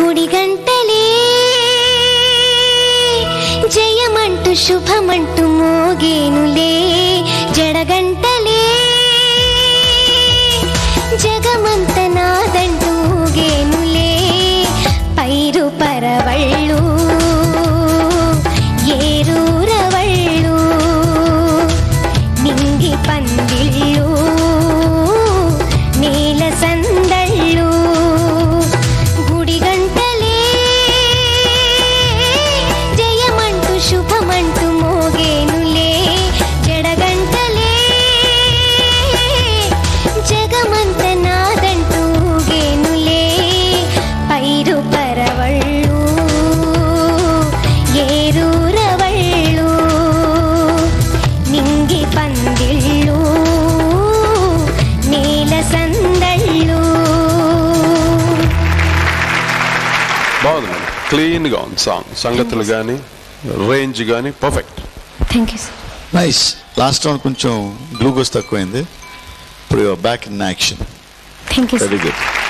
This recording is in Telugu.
గుడి గంటలే జయమంటూ శుభమంటూ మోగేనులే జడగంటలే జగమంత నాదంటూ గేనులే పైరు పరవళ్ళు ఏరూరవళ్ళు నింగి పందిళ్ళు నీల సందళ్ళు గుడి గంటలే జయమంటూ శుభమంటూ మోగేనులే జడగంటలే జగమంత నాదంటూ గేనులే పైరు పరవళ్ళు ఏరూరవళ్ళు నింగి పందిళ్ళు నీల సందళ్ళు బాగుంది మేడం క్లీన్గా ఉంది సాంగ్ సంగతులు కానీ రేంజ్ కానీ perfect thank you sir nice last round కొంచెం గ్లూకోజ్ తక్కువైంది ఇప్పుడు back in action thank you very good